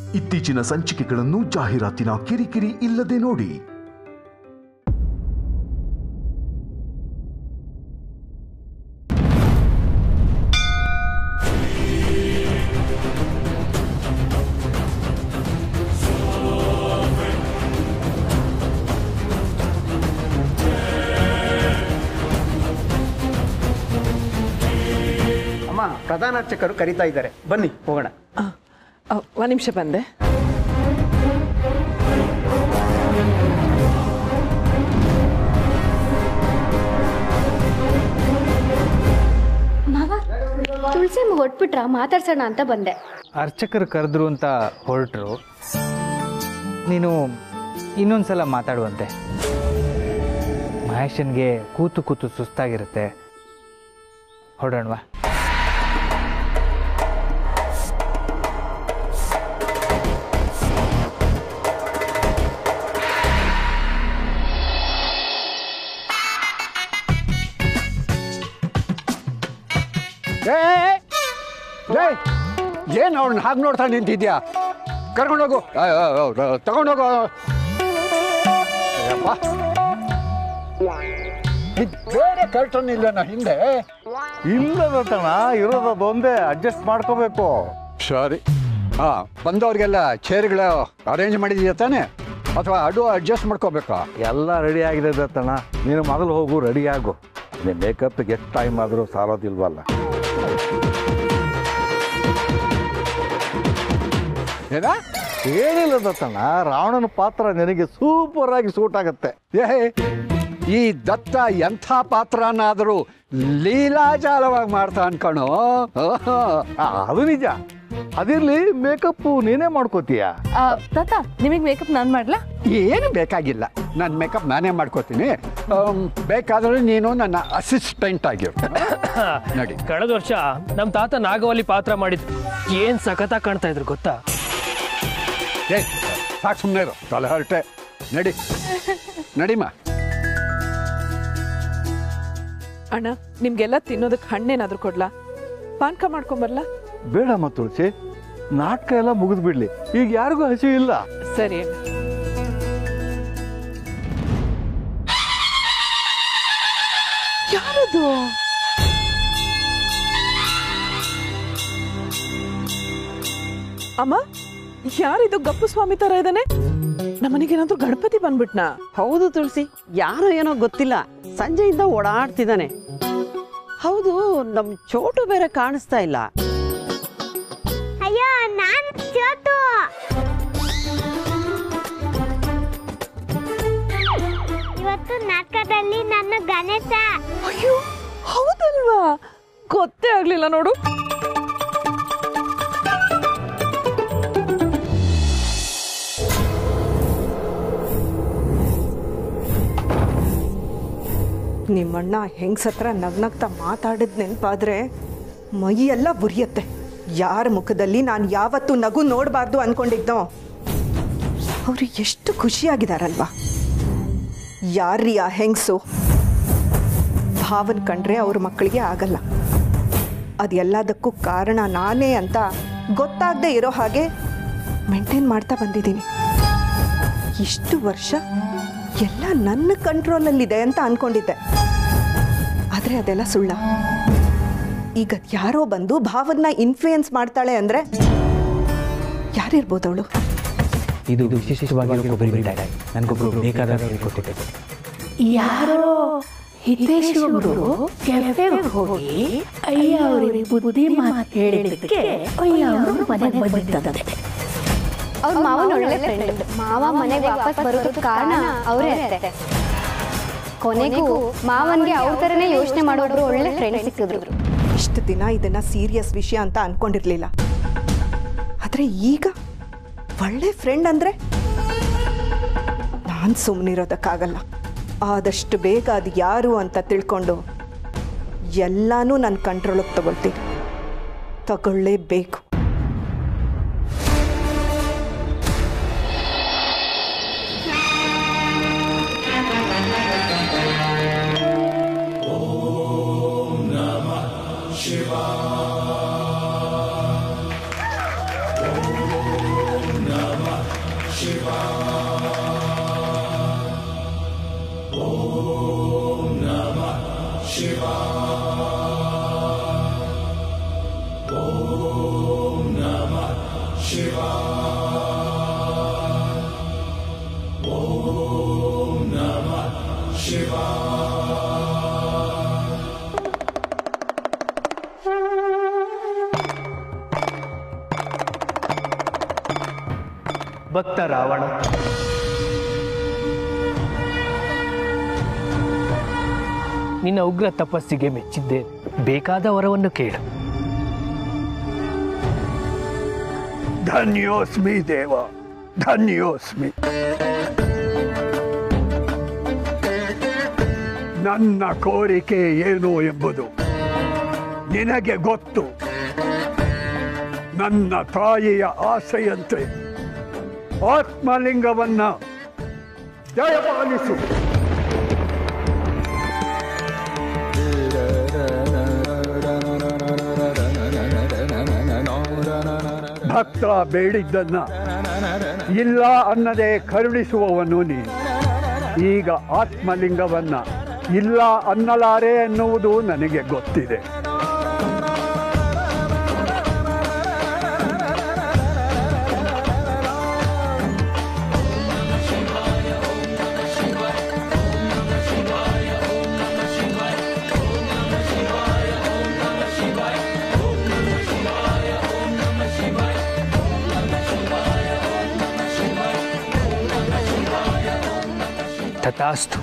ಇತ್ತೀಚಿನ ಸಂಚಿಕೆಗಳನ್ನು ಜಾಹೀರಾತಿನ ಕಿರಿಕಿರಿ ಇಲ್ಲದೆ ನೋಡಿ ಅಮ್ಮ ಪ್ರಧಾನ ಅರ್ಚಕರು ಕರೀತಾ ಇದ್ದಾರೆ ಬನ್ನಿ ಹೋಗೋಣ ಒಂದು ನಿಮಿಷ ಬಂದೆ ಮಾವ ತುಳಸಿ ಹೊಟ್ಬಿಟ್ರ ಮಾತಾಡ್ಸೋಣ ಅಂತ ಬಂದೆ ಅರ್ಚಕರು ಕರೆದ್ರು ಅಂತ ಹೊರಟರು ನೀನು ಇನ್ನೊಂದ್ಸಲ ಮಾತಾಡುವಂತೆ ಮಹೇಶನ್ಗೆ ಕೂತು ಕೂತು ಸುಸ್ತಾಗಿರುತ್ತೆ ಹೊರಡೋಣವಾ ಏನು ಅವ್ಳನ್ನ ಹಾಗೆ ನೋಡ್ತಾ ನಿಂತಿದ್ಯಾ ಕರ್ಕೊಂಡೋಗು ತಗೊಂಡೋಗು ಅಯ್ಯಪ್ಪ ಇದ್ ಬೇರೆ ಕರ್ಟನ್ ಇಲ್ಲನ ಹಿಂದೆ ಇಲ್ಲದತ್ತಣ ಇರೋದು ಒಂದೇ ಅಡ್ಜಸ್ಟ್ ಮಾಡ್ಕೋಬೇಕು ಸರಿ ಹಾ ಬಂದವ್ರಿಗೆಲ್ಲ ಚೇರ್ಗಳು ಅರೇಂಜ್ ಮಾಡಿದೀಯ ತಾನೆ ಅಥವಾ ಅಡು ಅಡ್ಜಸ್ಟ್ ಮಾಡ್ಕೋಬೇಕಾ ಎಲ್ಲ ರೆಡಿ ಆಗಿದೆ ದತ್ತಣ್ಣ ನೀನು ಮೊದಲು ಹೋಗು ರೆಡಿ ಆಗು ನೀನು ಮೇಕಪ್ಗೆ ಎಷ್ಟು ಟೈಮ್ ಆದರೂ ಸಾರೋದಿಲ್ವಲ್ಲ ಏನ ಏನಿಲ್ಲ ದತ್ತಣ್ಣ ರಾವಣನ ಪಾತ್ರ ನಿನಗೆ ಸೂಪರ್ ಆಗಿ ಸೂಟ್ ಆಗುತ್ತೆ ಏ ಈ ದತ್ತ ಎಂಥ ಪಾತ್ರನಾದರೂ ಲೀಲಾಜಾಲವಾಗಿ ಮಾಡ್ತಾ ಅನ್ಕಣೋ ಆ, ಅದು ನಿಜ ಅದಿರ್ಲಿ ಮೇಕಪ್ಪು ನೀನೇ ಮಾಡ್ಕೋತೀಯ ತಾತ ನಿಮಗೆ ಮೇಕಪ್ ನಾನು ಮಾಡ್ಲಾ ಏನು ಬೇಕಾಗಿಲ್ಲ ನನ್ನ ಮೇಕಪ್ ನಾನೇ ಮಾಡ್ಕೋತೀನಿ ಆಮ್, ಬೇಕಾದ್ರೆ ನೀನು ನನ್ನ ಅಸಿಸ್ಟೆಂಟ್ ಆಗಿರು ನಡಿ ಕಳೆದ ವರ್ಷ ನಮ್ ತಾತ ನಾಗವಲ್ಲಿ ಪಾತ್ರ ಮಾಡಿದ್ ಏನ್ ಸಖತ್ತಾಗಿ ಕಾಣ್ತಾ ಇದ್ರು ಗೊತ್ತಾ ಏ ಸಾಕು ಸುಮ್ಮನೆ ಇರು ತಲೆ ಹೊರಟೆ ನಡಿ ನಡಿಮ್ಮ ಅಣ್ಣ ನಿಮ್ಗೆಲ್ಲ ತಿನ್ನೋದಕ್ಕೆ ಹಣ್ಣೇನಾದ್ರೂ ಕೊಡ್ಲಾ ಪಾನ್ಕ ಮಾಡ್ಕೊಂಬರ್ಲಾ ಬೇಡಮ್ಮ ತುಳಸಿ ನಾಟಕ ಎಲ್ಲ ಮುಗಿದು ಬಿಡ್ಲಿ ಈಗ ಯಾರಿಗೂ ಹಸಿವು ಇಲ್ಲ ಸರಿ ಅಣ್ಣ ಯಾರದು ಅಮ್ಮ ಯಾರಿದು ಗಪ್ಪು ಸ್ವಾಮಿ ತರ ಇದ್ದಾನೆ ನಮ್ಮನೆಗೇನಾದ್ರೂ ಗಣಪತಿ ಬಂದ್ಬಿಟ್ನಾ ಹೌದು ತುಳಸಿ ಯಾರೋ ಏನೋ ಗೊತ್ತಿಲ್ಲ ಸಂಜೆಯಿಂದ ಓಡಾಡ್ತಿದ್ದಾನೆ ಹೌದು ನಮ್ ಚೋಟು ಬೇರೆ ಕಾಣಿಸ್ತಾ ಇಲ್ಲ ಅಯ್ಯೋ ನಾನ್ ಚೋಟು ಇವತ್ತು ನಾಟಕದಲ್ಲಿ ನನ್ನ ಗಣೇಶ ಅಯ್ಯೋ ಹೌದಲ್ವಾ ಗೊತ್ತೇ ಆಗ್ಲಿಲ್ಲ ನೋಡು ನಿಮ್ಮಣ್ಣ ಹೆಂಗ್ಸತ್ರ ನಗ್ನಗ್ತಾ ಮಾತಾಡಿದ ನೆನಪಾದ್ರೆ ಮೈ ಎಲ್ಲ ಉರಿಯತ್ತೆ ಯಾರ ಮುಖದಲ್ಲಿ ನಾನು ಯಾವತ್ತೂ ನಗು ನೋಡಬಾರ್ದು ಅನ್ಕೊಂಡಿದ್ದೋ ಅವರು ಎಷ್ಟು ಖುಷಿಯಾಗಿದಾರಲ್ವಾ ಯಾರ್ರೀ ಆ ಹೆಂಗಸು ಭಾವನ್ ಕಂಡ್ರೆ ಅವ್ರ ಮಕ್ಕಳಿಗೆ ಆಗಲ್ಲ ಅದೆಲ್ಲದಕ್ಕೂ ಕಾರಣ ನಾನೇ ಅಂತ ಗೊತ್ತಾಗದೆ ಇರೋ ಹಾಗೆ ಮೇಂಟೈನ್ ಮಾಡ್ತಾ ಬಂದಿದ್ದೀನಿ ಇಷ್ಟು ವರ್ಷ ಎಲ್ಲ ನನ್ನ ಕಂಟ್ರೋಲಲ್ಲಿದೆ ಅಂತ ಅನ್ಕೊಂಡಿದ್ದೆ ಆದರೆ ಅದೆಲ್ಲ ಸುಳ್ಳ ಈಗ ಯಾರೋ ಬಂದು ಭಾವನ್ನ ಇನ್ಫ್ಲೂಯೆನ್ಸ್ ಮಾಡ್ತಾಳೆ ಅಂದರೆ ಯಾರಿರ್ಬೋದು ಅವಳು ಇದು ವಿಶೇಷವಾಗಿರೋ ಕೊಬ್ಬರಿ ಮಿಠಾಯಿ ನನಗೊಬ್ರು ಬೇಕಾದ ಕೊಟ್ಟಿದ್ದೆ ಯಾರೋ ಹಿತೇಶ್ವರರು ಕೆಫೆಗೆ ಹೋಗಿ ಅಯ್ಯ ಅವರಿಗೆ ಬುದ್ಧಿ ಮಾತು ಹೇಳಿದ್ದಕ್ಕೆ ಅಯ್ಯ ಅವರು ಮನೆಗೆ ಬಂದಿದ್ದಂತೆ ಅವ್ರ ಮಾವನ ಒಳ್ಳೆ ಫ್ರೆಂಡ್ ಮಾವ ಮನೆಗೆ ವಾಪಸ್ ಬರೋದಕ್ಕೆ ಕಾರಣ ಅವರೇ ಅತ್ತೆ ಕೊನೆಗೂ ಮಾವನ್ಗೆ ಅವ್ರ ಥರನೇ ಯೋಚನೆ ಮಾಡೋರು ಒಳ್ಳೆ ಫ್ರೆಂಡ್ ಸಿಕ್ಕಿದ್ರು ಇಷ್ಟು ದಿನ ಇದನ್ನ ಸೀರಿಯಸ್ ವಿಷಯ ಅಂತ ಅನ್ಕೊಂಡಿರ್ಲಿಲ್ಲ ಆದ್ರೆ ಈಗ ಒಳ್ಳೆ ಫ್ರೆಂಡ್ ಅಂದ್ರೆ ನಾನು ಸುಮ್ಮನಿರೋದಕ್ಕಾಗಲ್ಲ ಆದಷ್ಟು ಬೇಗ ಅದು ಯಾರು ಅಂತ ತಿಳ್ಕೊಂಡು ಎಲ್ಲಾನು ನನ್ನ ಕಂಟ್ರೋಲಿಗೆ ತಗೊಳ್ತೀನಿ ತಗೊಳ್ಳೇಬೇಕು ಭಕ್ತ ರಾವಣ ನಿನ್ನ ಉಗ್ರ ತಪಸ್ಸಿಗೆ ಮೆಚ್ಚಿದ್ದೆ ಬೇಕಾದ ವರವನ್ನು ಕೇಳು ಧನ್ಯೋಸ್ಮಿ ದೇವ ಧನ್ಯೋಸ್ಮಿ ನನ್ನ ಕೋರಿಕೆ ಏನು ಎಂಬುದು ನಿನಗೆ ಗೊತ್ತು ನನ್ನ ತಾಯಿಯ ಆಸೆಯಂತೆ ಆತ್ಮಲಿಂಗವನ್ನ ದಯಪಾಲಿಸು ಭಕ್ತ ಬೇಡಿದ್ದನ್ನ ಇಲ್ಲ ಅನ್ನದೆ ಕರುಣಿಸುವವನು ನೀನು ಈಗ ಆತ್ಮಲಿಂಗವನ್ನ ಇಲ್ಲ ಅನ್ನಲಾರೆ ಎನ್ನುವುದು ನನಗೆ ಗೊತ್ತಿದೆ ತಥಾಸ್ತು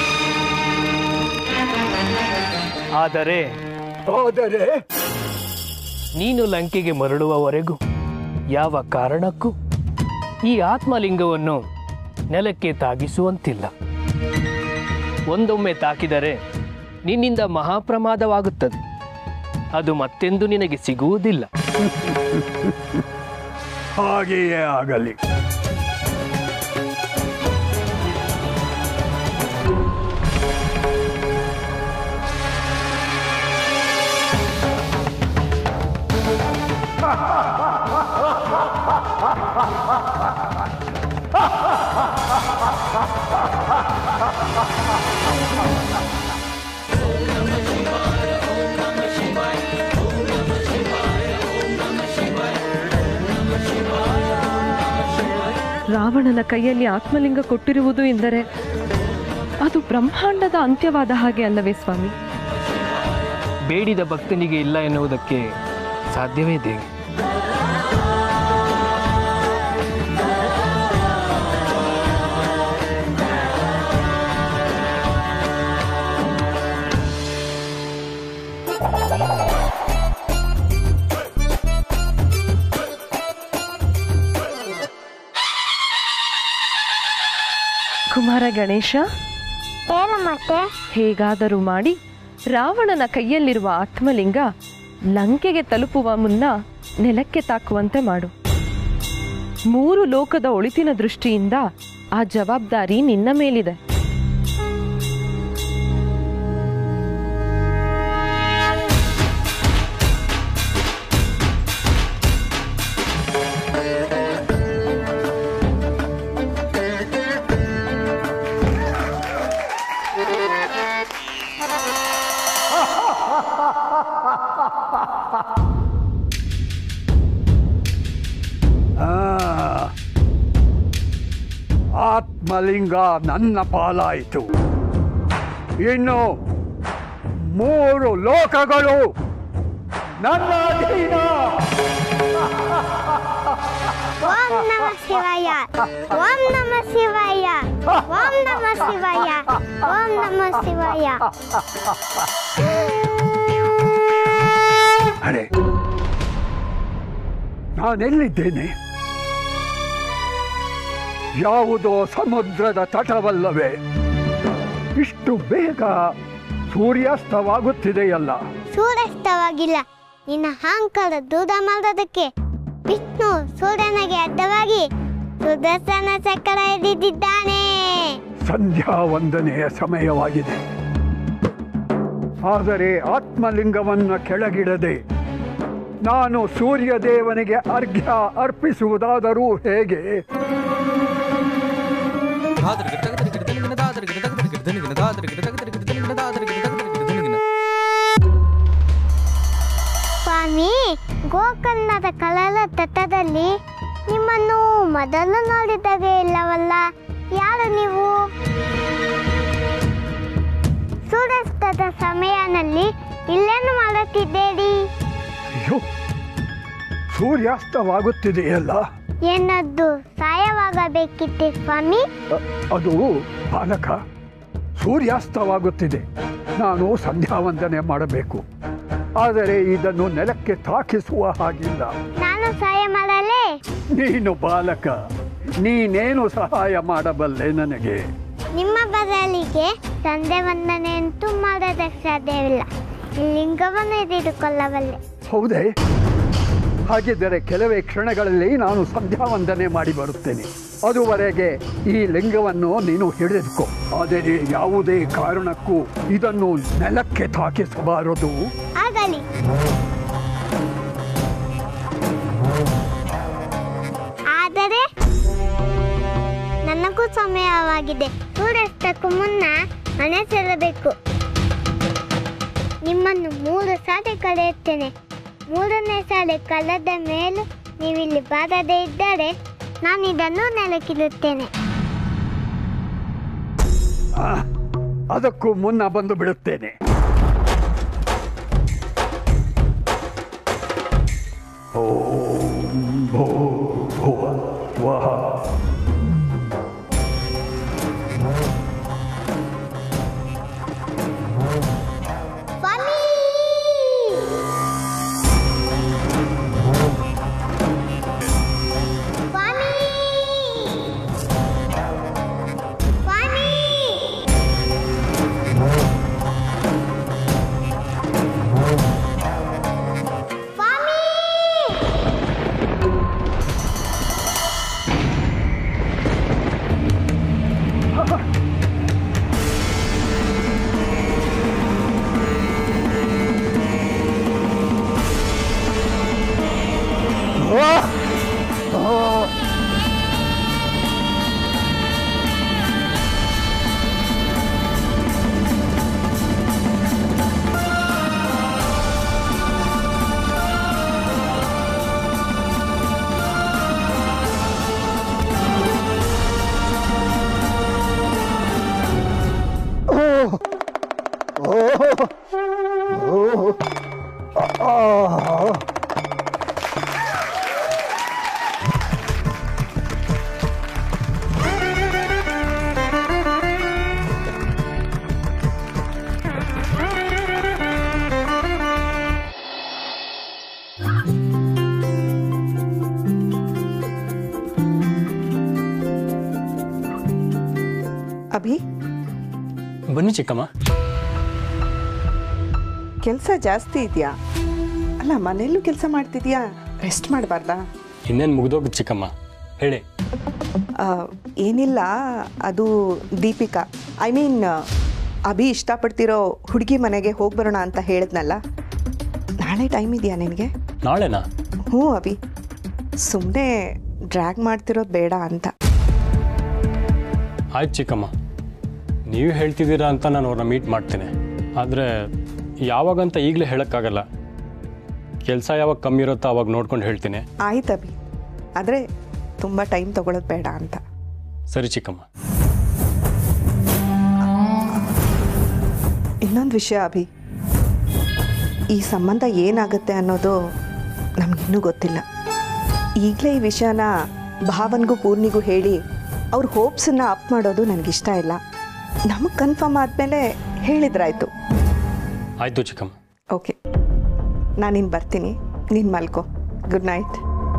ಆದರೆ ಆದರೆ ನೀನು ಲಂಕೆಗೆ ಮರಳುವವರೆಗೂ ಯಾವ ಕಾರಣಕ್ಕೂ ಈ ಆತ್ಮಲಿಂಗವನ್ನು ನೆಲಕ್ಕೆ ತಾಗಿಸುವಂತಿಲ್ಲ ಒಂದೊಮ್ಮೆ ತಾಕಿದರೆ ನಿನ್ನಿಂದ ಮಹಾಪ್ರಮಾದವಾಗುತ್ತದೆ ಅದು ಮತ್ತೆಂದು ನಿನಗೆ ಸಿಗುವುದಿಲ್ಲ ಹಾಗೆಯೇ ಆಗಲಿ ರಾವಣನ ಕೈಯಲ್ಲಿ ಆತ್ಮಲಿಂಗ ಕೊಟ್ಟಿರುವುದು ಎಂದರೆ ಅದು ಬ್ರಹ್ಮಾಂಡದ ಅಂತ್ಯವಾದ ಹಾಗೆ ಅಲ್ಲವೇ ಸ್ವಾಮಿ ಬೇಡಿದ ಭಕ್ತನಿಗೆ ಇಲ್ಲ ಎನ್ನುವುದಕ್ಕೆ ಸಾಧ್ಯವೇ ದೇವಿ ಕುಮಾರ ಗಣೇಶ ಹೇಗಾದರೂ ಮಾಡಿ ರಾವಣನ ಕೈಯಲ್ಲಿರುವ ಆತ್ಮಲಿಂಗ ಲಂಕೆಗೆ ತಲುಪುವ ಮುನ್ನ ನೆಲಕ್ಕೆ ತಾಕುವಂತೆ ಮಾಡು ಮೂರು ಲೋಕದ ಒಳಿತಿನ ದೃಷ್ಟಿಯಿಂದ ಆ ಜವಾಬ್ದಾರಿ ನಿನ್ನ ಮೇಲಿದೆ ಆ, ಆತ್ಮಲಿಂಗ ನನ್ನ ಪಾಲಾಯಿತು ಇನ್ನು ಮೂರು ಲೋಕಗಳು ನನ್ನ ಅಧೀನ ಓಂ ನಮ ಶಿವಾಯ ಓಂ ನಮ ಶಿವಾಯ ಓಂ ನಮ ಶಿವಾಯ ಓಂ ನಮ ಶಿವಾಯ ಅರೆ ನಾನೆಲ್ಲಿದ್ದೇನೆ ಯಾವುದೋ ಸಮುದ್ರದ ತಟವಲ್ಲವೇ ಇಷ್ಟು ಬೇಗ ಸೂರ್ಯಾಸ್ತವಾಗುತ್ತಿದೆಯಲ್ಲ ಸೂರ್ಯಾಸ್ತವಾಗಿಲ್ಲ ನಿನ್ನ ಅಹಂಕಾರ ದೂರ ಮಾಡೋದಕ್ಕೆ ವಿಷ್ಣು ಸೂರ್ಯನಿಗೆ ಅಡ್ಡವಾಗಿ ಸುದರ್ಶನ ಚಕ್ರ ಹಿಡಿದಿದ್ದಾನೆ ಸಂಧ್ಯಾ ವಂದನೆಯ ಸಮಯವಾಗಿದೆ ಆದರೆ ಆತ್ಮಲಿಂಗವನ್ನು ಕೆಳಗಿಡದೆ ನಾನು ಸೂರ್ಯ ದೇವನಿಗೆ ಅರ್ಘ್ಯ ಅರ್ಪಿಸುವುದಾದರೂ ಹೇಗೆ ಸ್ವಾಮಿ ಗೋಕರ್ಣದ ಕಲಲ ತಟ್ಟದಲ್ಲಿ ನಿಮ್ಮನ್ನು ಮೊದಲು ನೋಡಿದಾಗ ಇಲ್ಲವಲ್ಲ ಯಾರು ನೀವು ಸೂರ್ಯಾಸ್ತದ ಸಮಯದಲ್ಲಿ ಇಲ್ಲೇನು ಮಾಡುತ್ತಿದ್ದೀರಿ ಅಯ್ಯೋ ಸೂರ್ಯಾಸ್ತವಾಗುತ್ತಿದೆಯಲ್ಲ ಏನದ್ದು ಸಹಾಯವಾಗಬೇಕಿತ್ತೆ ಸ್ವಾಮಿ ಅ- ಅದು ಬಾಲಕ ಸೂರ್ಯಾಸ್ತವಾಗುತ್ತಿದೆ ನಾನು ಸಂಧ್ಯಾವಂದನೆ ಮಾಡಬೇಕು ಆದರೆ ಇದನ್ನು ನೆಲಕ್ಕೆ ತಾಕಿಸುವ ಹಾಗಿಲ್ಲ ನಾನು ಸಹಾಯ ಮಾಡಲೇ ನೀನು ಬಾಲಕ ನೀನೇನು ಸಹಾಯ ಮಾಡಬಲ್ಲೆ ನನಗೆ ನಿಮ್ಮ ಬದಲಿಗೆ ತಂದೆ ವಂದನೆ ಅಂತೂ ಮಾಡೋದಕ್ಕೆ ಸಾಧ್ಯವಿಲ್ಲ ಈ ಲಿಂಗವನ್ನು ಹಿಡಿದುಕೊಳ್ಳಬಲ್ಲೆ ಹೌದೇ ಹಾಗಿದ್ದರೆ ಕೆಲವೇ ಕ್ಷಣಗಳಲ್ಲಿ ನಾನು ಸಂಧ್ಯಾವಂದನೆ ಮಾಡಿ ಬರುತ್ತೇನೆ ಅದುವರೆಗೆ ಈ ಲಿಂಗವನ್ನು ನೀನು ಹಿಡಿದುಕೋ ಆದರೆ ಯಾವುದೇ ಕಾರಣಕ್ಕೂ ಇದನ್ನು ನೆಲಕ್ಕೆ ತಾಕಿಸಬಾರದು ಆಗಲಿ ಆದರೆ ನನಗೂ ಸಮಯವಾಗಿದೆ ಸೂರ್ಯಾಸ್ತಕ್ಕೂ ಮುನ್ನ ಮನೆ ಸೇರಬೇಕು ನಿಮ್ಮನ್ನು ಮೂರು ಸಾರಿ ಕಳೆಯುತ್ತೇನೆ ಮೂರನೇ ಸಾರಿ ಕಳೆದ ಮೇಲೂ ನೀವಿಲ್ಲಿ ಬಾರದೇ ಇದ್ದರೆ ನಾನು ಇದನ್ನು ನೆಲಕ್ಕಿಡುತ್ತೇನೆ ಆ, ಅದಕ್ಕೂ ಮುನ್ನ ಬಂದು ಬಿಡುತ್ತೇನೆ ಓಂ ಭೋ ಭುವ ವಃ ಸ್ವಾಮಿ ಸ್ವಾಮಿ ಸ್ವಾಮಿ ಅಭಿ ಬನ್ನಿ ಚಿಕ್ಕಮ್ಮ ಕೆಲಸ ಜಾಸ್ತಿ ಇದೆಯಾ ಅಲ್ಲ ಮನೆಯಲ್ಲೂ ಕೆಲಸ ಮಾಡ್ತಿದ್ಯಾ ರೆಸ್ಟ್ ಮಾಡಬಾರ್ದಾ ಇನ್ನೇನು ಮುಗ್ದೋಗುತ್ತೆ ಚಿಕ್ಕಮ್ಮ ಹೇಳಿ ಏನಿಲ್ಲ ಅದು ದೀಪಿಕಾ ಐ ಮೀನ್ ಅಭಿ ಇಷ್ಟಪಡ್ತಿರೋ ಹುಡುಗಿ ಮನೆಗೆ ಹೋಗಿ ಬರೋಣ ಅಂತ ಹೇಳಿದ್ನಲ್ಲ ನಾಳೆ ಟೈಮ್ ಇದೆಯಾ ನಿನಗೆ ನಾಳೆನಾ ಹ್ಞೂ ಅಭಿ ಸುಮ್ಮನೆ ಡ್ರ್ಯಾಗ್ ಮಾಡ್ತಿರೋದು ಬೇಡ ಅಂತ ಆಯ್ತು ಚಿಕ್ಕಮ್ಮ ನೀವು ಹೇಳ್ತಿದ್ದೀರಾ ಅಂತ ನಾನು ಅವ್ರನ್ನ ಮೀಟ್ ಮಾಡ್ತೀನಿ ಆದರೆ ಯಾವಾಗಂತ ಈಗಲೇ ಹೇಳೋಕ್ಕಾಗಲ್ಲ ಕೆಲಸ ಯಾವಾಗ ಕಮ್ಮಿ ಇರುತ್ತೋ ಅವಾಗ ನೋಡ್ಕೊಂಡು ಹೇಳ್ತೀನಿ ಆಯ್ತು ಅಭಿ ಆದರೆ ತುಂಬ ಟೈಮ್ ತಗೊಳ್ಳೋದು ಬೇಡ ಅಂತ ಸರಿ ಚಿಕ್ಕಮ್ಮ ಇನ್ನೊಂದು ವಿಷಯ ಅಭಿ ಈ ಸಂಬಂಧ ಏನಾಗುತ್ತೆ ಅನ್ನೋದು ನಮಗಿನ್ನೂ ಗೊತ್ತಿಲ್ಲ ಈಗಲೇ ಈ ವಿಷಯನ ಭಾವನ್ಗೂ ಪೂರ್ಣಿಗೂ ಹೇಳಿ ಅವ್ರ ಹೋಪ್ಸನ್ನ ಅಪ್ ಮಾಡೋದು ನನಗಿಷ್ಟ ಇಲ್ಲ ನಮಗೆ ಕನ್ಫರ್ಮ್ ಆದಮೇಲೆ ಹೇಳಿದ್ರಾಯ್ತು ಆಯಿತು ಚಿಕ್ಕಮ್ಮ ಓಕೆ ನಾನಿನ್ನು ಬರ್ತೀನಿ ನೀನು ಮಲ್ಕೋ ಗುಡ್ ನೈಟ್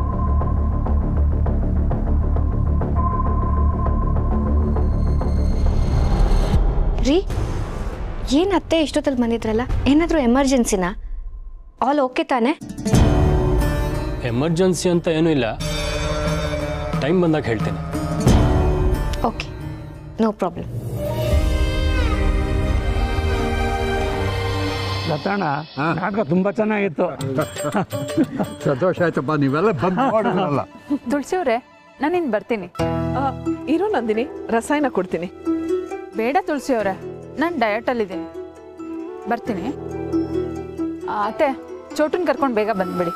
ರೀ ಏನು ಅತ್ತೆ ಇಷ್ಟೊತ್ತಲ್ಲಿ ಬಂದಿದ್ರಲ್ಲ ಏನಾದರೂ ಎಮರ್ಜೆನ್ಸಿನಾ ಆಲ್ ಓಕೆ ತಾನೇ ಎಮರ್ಜೆನ್ಸಿ ಅಂತ ಏನೂ ಇಲ್ಲ ಟೈಮ್ ಬಂದಾಗ ಹೇಳ್ತೇನೆ ಓಕೆ ನೋ ಪ್ರಾಬ್ಲಮ್ ಲತಣ್ಣ ನಾಟಕ ತುಂಬಾ ಚೆನ್ನಾಗಿತ್ತು ಸಂತೋಷ ಆಯ್ತಪ್ಪ ನೀವೆಲ್ಲ ಬಂದು ನೋಡಿದ್ರಲ್ಲ ತುಳಸಿ ಅವರೇ ನಾನು ಇನ್ನು ಬರ್ತೀನಿ ಇರೋ ನಂದಿನಿ ರಸಾಯನ ಕೊಡ್ತೀನಿ ಬೇಡ ತುಳಸಿ ಅವರೇ ನಾನು ಡಯಟಲ್ಲಿದ್ದೀನಿ ಬರ್ತೀನಿ ಆ, ಅತ್ತೆ ಚೋಟನ್ ಕರ್ಕೊಂಡು ಬೇಗ ಬಂದ್ಬಿಡಿ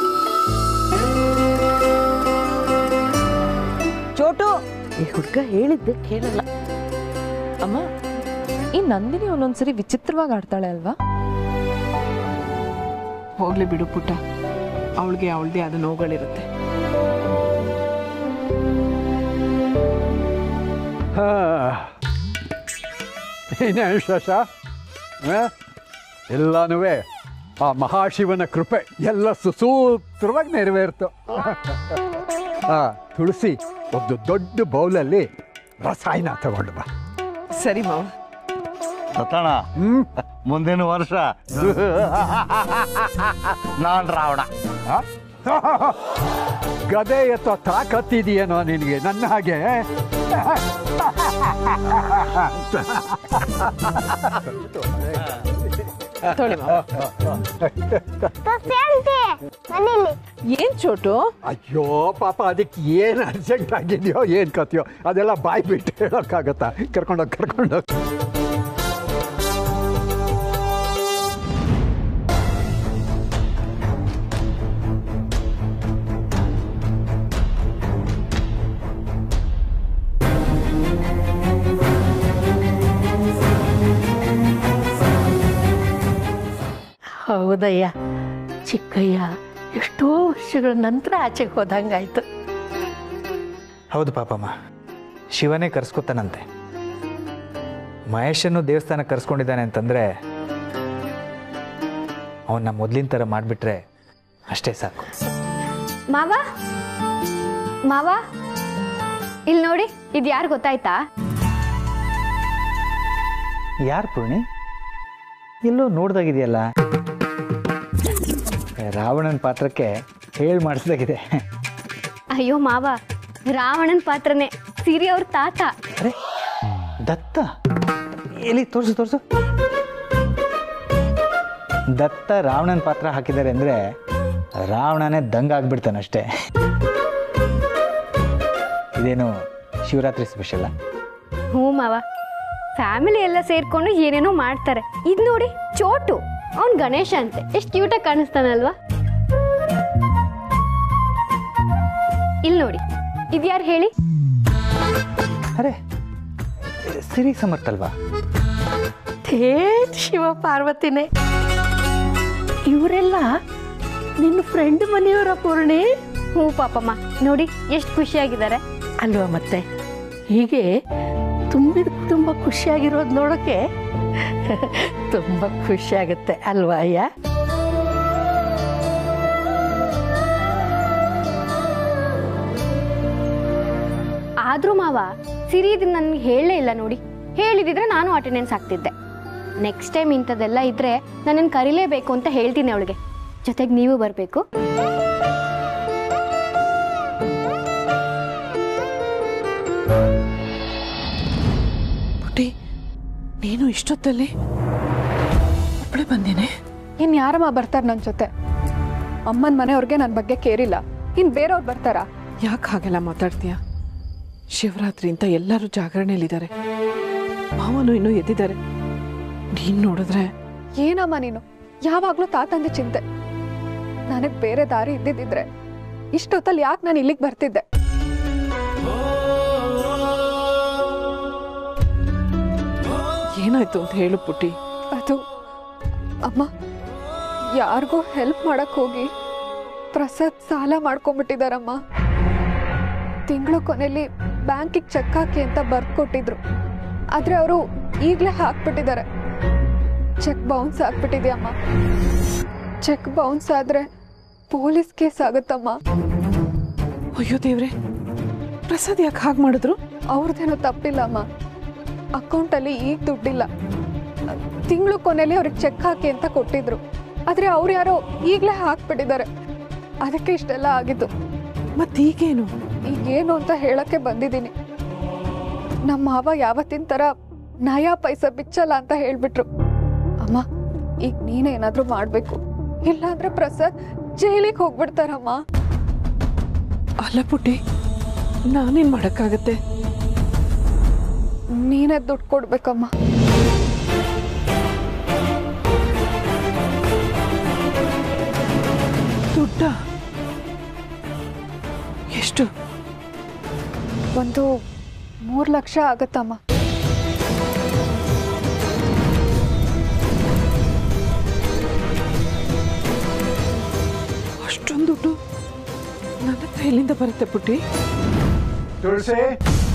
ಚೋಟು ಈ ಹುಡುಗ ಹೇಳಿದ್ದೆ ಕೇಳಲ್ಲ ಅಮ್ಮ ಈ ನಂದಿನಿ ಒಂದೊಂದ್ಸರಿ ವಿಚಿತ್ರವಾಗಿ ಆಡ್ತಾಳೆ ಅಲ್ವಾ ಹೋಗ್ಲಿ ಬಿಡು ಪುಟ್ಟ ಅವಳಿಗೆ ಅವಳದೇ ಆದ ನೋವುಗಳಿರುತ್ತೆ ಏನೇನು ಶಶ ಎಲ್ಲನೂ ಆ ಮಹಾಶಿವನ ಕೃಪೆ ಎಲ್ಲ ಸುಸೂತ್ರವಾಗಿ ನೆರವೇರ್ತು ಆ ತುಳಸಿ ಒಂದು ದೊಡ್ಡ ಬೌಲಲ್ಲಿ ರಸಾಯನ ತಗೊಂಡು ಬಾ ಸರಿ ಮಾವ ಲತಣ್ಣ ಮುಂದಿನ ವರ್ಷ ನಾನ್ ರಾವಣ ಗದೆ ಎತ್ತೋ ತಾಕತ್ತಿದೆಯೇನೋ ನಿನಗೆ ನನ್ನ ಹಾಗೆ ತೊಳಿ ಮಾವ ಮನೇಲಿ ಏನ್ ಚೋಟು ಅಯ್ಯೋ ಪಾಪ ಅದಕ್ಕೆ ಏನು ಅರ್ಜೆಂಟ್ ಆಗಿದೆಯೋ ಏನು ಕಥೆಯೋ ಅದೆಲ್ಲ ಬಾಯಿ ಬಿಟ್ಟು ಹೇಳೋಕ್ಕಾಗತ್ತಾ ಕರ್ಕೊಂಡೋಗಿ ಕರ್ಕೊಂಡೋಗಿ ಹೌದಯ್ಯ ಚಿಕ್ಕಯ್ಯ ಎಷ್ಟೋ ವರ್ಷಗಳ ನಂತರ ಆಚೆಗೆ ಹೋದಂಗಾಯ್ತು ಹೌದು ಪಾಪಮ್ಮ ಶಿವನೇ ಕರ್ಸ್ಕೊತಾನಂತೆ ಮಹೇಶನ್ನು ದೇವಸ್ಥಾನ ಕರ್ಸ್ಕೊಂಡಿದ್ದಾನೆ ಅಂತಂದರೆ ಅವನ್ನ ಮೊದಲಿನ ಥರ ಮಾಡಿಬಿಟ್ರೆ ಅಷ್ಟೇ ಸಾಕು ಮಾವ ಮಾವ ಇಲ್ಲಿ ನೋಡಿ ಇದು ಯಾರು ಗೊತ್ತಾಯ್ತಾ ಯಾರು ಪೂರ್ಣಿ ಎಲ್ಲೋ ನೋಡ್ದಾಗಿದೆಯಲ್ಲ ರಾವಣನ ಪಾತ್ರಕ್ಕೆ ಹೇಳಿ ಮಾಡಿಸ್ದಾಗಿದೆ ಅಯ್ಯೋ ಮಾವ ರಾವಣನ್ ಪಾತ್ರನೇ ಸಿರಿ ಅವ್ರ ತಾತ ದತ್ತ ಎಲ್ಲಿ ತೋರಿಸು ತೋರಿಸು ದತ್ತ ರಾವಣನ ಪಾತ್ರ ಹಾಕಿದ್ದಾರೆ ಅಂದರೆ ರಾವಣನೇ ದಂಗ ಆಗ್ಬಿಡ್ತಾನಷ್ಟೇ ಇದೇನು ಶಿವರಾತ್ರಿ ಸ್ಪೆಷಲ್ಲ ಹ್ಞೂ ಮಾವ ಫ್ಯಾಮಿಲಿ ಎಲ್ಲ ಸೇರ್ಕೊಂಡು ಏನೇನೋ ಮಾಡ್ತಾರೆ ಇದು ನೋಡಿ ಚೋಟು ಅವ್ನ್ ಗಣೇಶ ಅಂತೆ ಎಷ್ಟು ಕ್ಯೂಟಾಗಿ ಕಾಣಿಸ್ತಾನಲ್ವಾ ಇಲ್ಲಿ ನೋಡಿ ಇದ್ಯಾರು ಹೇಳಿ ಅರೆ ಸಿರಿ ಸಮರ್ಥ ಅಲ್ವಾ ಥೇಟ್ ಶಿವ ಪಾರ್ವತಿನೇ ಇವರೆಲ್ಲ ನಿನ್ನ ಫ್ರೆಂಡ್ ಮನೆಯವರ ಪೂರ್ಣಿ ಹ್ಞೂ ಪಾಪಮ್ಮ ನೋಡಿ ಎಷ್ಟು ಖುಷಿಯಾಗಿದ್ದಾರೆ ಅಲ್ವಾ ಮತ್ತೆ ಹೀಗೆ ತುಂಬಿದ ತುಂಬ ಖುಷಿಯಾಗಿರೋದು ನೋಡೋಕ್ಕೆ ತುಂಬ ಖುಷಿಯಾಗುತ್ತೆ ಅಲ್ವಾ ಅಯ್ಯ ಆದ್ರೂ ಮಾವ ಸಿರಿ ಇದನ್ನ ನನ್ಗೆ ಹೇಳಲೇ ಇಲ್ಲ ನೋಡಿ ಹೇಳಿದಿದ್ರೆ ನಾನು ಅಟೆಂಡೆನ್ಸ್ ಆಗ್ತಿದ್ದೆ ನೆಕ್ಸ್ಟ್ ಟೈಮ್ ಇಂಥದ್ದೆಲ್ಲ ಇದ್ರೆ ನನ್ನನ್ನು ಕರಿಲೇಬೇಕು ಅಂತ ಹೇಳ್ತೀನಿ ಅವಳಿಗೆ ಜೊತೆಗೆ ನೀವು ಬರಬೇಕು ಪುಟಿ ನೀನು ಇಷ್ಟೊತ್ತಲ್ಲಿ ಒಬ್ಬಳೆ ಬಂದೇನೆ ಇನ್ ಯಾರಮ್ಮ ಬರ್ತಾರೆ ನನ್ನ ಜೊತೆ ಅಮ್ಮನ ಮನೆಯವ್ರಿಗೆ ನನ್ನ ಬಗ್ಗೆ ಕೇರಿಲ್ಲ ಇನ್ ಬೇರೆಯವ್ರು ಬರ್ತಾರಾ ಯಾಕೆ ಹಾಗೆಲ್ಲ ಮಾತಾಡ್ತೀಯ ಶಿವರಾತ್ರಿ ಅಂತ ಎಲ್ಲರೂ ಜಾಗರಣೆಯಲ್ಲಿದ್ದಾರೆ ಮಾವನು ಇನ್ನೂ ಎದ್ದಿದ್ದಾರೆ ನೀನ್ ನೋಡಿದ್ರೆ ಏನಮ್ಮ ನೀನು ಯಾವಾಗ್ಲೂ ತಾತಂದೆ ಚಿಂತೆ ನನಗ್ ಬೇರೆ ದಾರಿ ಇದ್ದಿದ್ದಿದ್ರೆ ಇಷ್ಟೊತ್ತಲ್ಲಿ ಯಾಕೆ ನಾನು ಇಲ್ಲಿಗೆ ಬರ್ತಿದ್ದೆ ಏನಾಯ್ತು ಅಂತ ಹೇಳು ಪುಟ್ಟಿ ಅದು ಅಮ್ಮ ಯಾರಿಗೋ ಹೆಲ್ಪ್ ಮಾಡಕ್ ಹೋಗಿ ಪ್ರಸಾದ್ ಸಾಲ ಮಾಡ್ಕೊಂಡ್ಬಿಟ್ಟಿದಾರಮ್ಮ ತಿಂಗಳ ಕೊನೆಯಲ್ಲಿ ಬ್ಯಾಂಕಿಗೆ ಚೆಕ್ ಹಾಕಿ ಅಂತ ಬರ್ದು ಕೊಟ್ಟಿದ್ರು ಆದ್ರೆ ಅವರು ಈಗಲೇ ಹಾಕ್ಬಿಟ್ಟಿದ್ದಾರೆ ಚೆಕ್ ಬೌನ್ಸ್ ಆಗ್ಬಿಟ್ಟಿದೆಯಮ್ಮ ಚೆಕ್ ಬೌನ್ಸ್ ಆದ್ರೆ ಪೊಲೀಸ್ ಕೇಸ್ ಆಗುತ್ತಮ್ಮ ಅಯ್ಯೋ ದೇವ್ರೆ ಪ್ರಸಾದ್ ಯಾಕೆ ಹಾಗೆ ಮಾಡಿದ್ರು ಅವ್ರದ್ದೇನೋ ತಪ್ಪಿಲ್ಲ ಅಮ್ಮ ಅಕೌಂಟಲ್ಲಿ ಈಗ ದುಡ್ಡಿಲ್ಲ ತಿಂಗಳು ಕೊನೆಯಲ್ಲಿ ಅವ್ರಿಗೆ ಚೆಕ್ ಹಾಕಿ ಅಂತ ಕೊಟ್ಟಿದ್ರು ಆದ್ರೆ ಅವ್ರು ಯಾರೋ ಈಗಲೇ ಹಾಕ್ಬಿಟ್ಟಿದ್ದಾರೆ ಅದಕ್ಕೆ ಇಷ್ಟೆಲ್ಲ ಆಗಿದ್ದು ಮತ್ತೀಗೇನು ಈಗೇನು ಅಂತ ಹೇಳಕ್ಕೆ ಬಂದಿದ್ದೀನಿ ನಮ್ಮ ಮಾವ ಯಾವತ್ತಿನ ಥರ ನಯಾ ಪೈಸಾ ಬಿಚ್ಚಲ್ಲ ಅಂತ ಹೇಳ್ಬಿಟ್ರು ಅಮ್ಮ ಈಗ ನೀನೇನಾದ್ರೂ ಮಾಡಬೇಕು ಇಲ್ಲಾಂದ್ರೆ ಪ್ರಸಾದ್ ಜೈಲಿಗೆ ಹೋಗ್ಬಿಡ್ತಾರಮ್ಮ ಅಲ್ಲ ಪುಟ್ಟಿ ನಾನೇನ್ ಮಾಡಕ್ಕಾಗತ್ತೆ ನೀನೇ ದುಡ್ಡು ಕೊಡ್ಬೇಕಮ್ಮ ದುಡ್ಡ ಎಷ್ಟು ಒಂದು ಮೂರು ಲಕ್ಷ ಆಗತ್ತಮ್ಮ ಅಷ್ಟೊಂದು ದುಡ್ಡು ನನ್ನ ಹತ್ರ ಎಲ್ಲಿಂದ ಬರುತ್ತೆ ಪುಟ್ಟಿ ತುಳಸಿ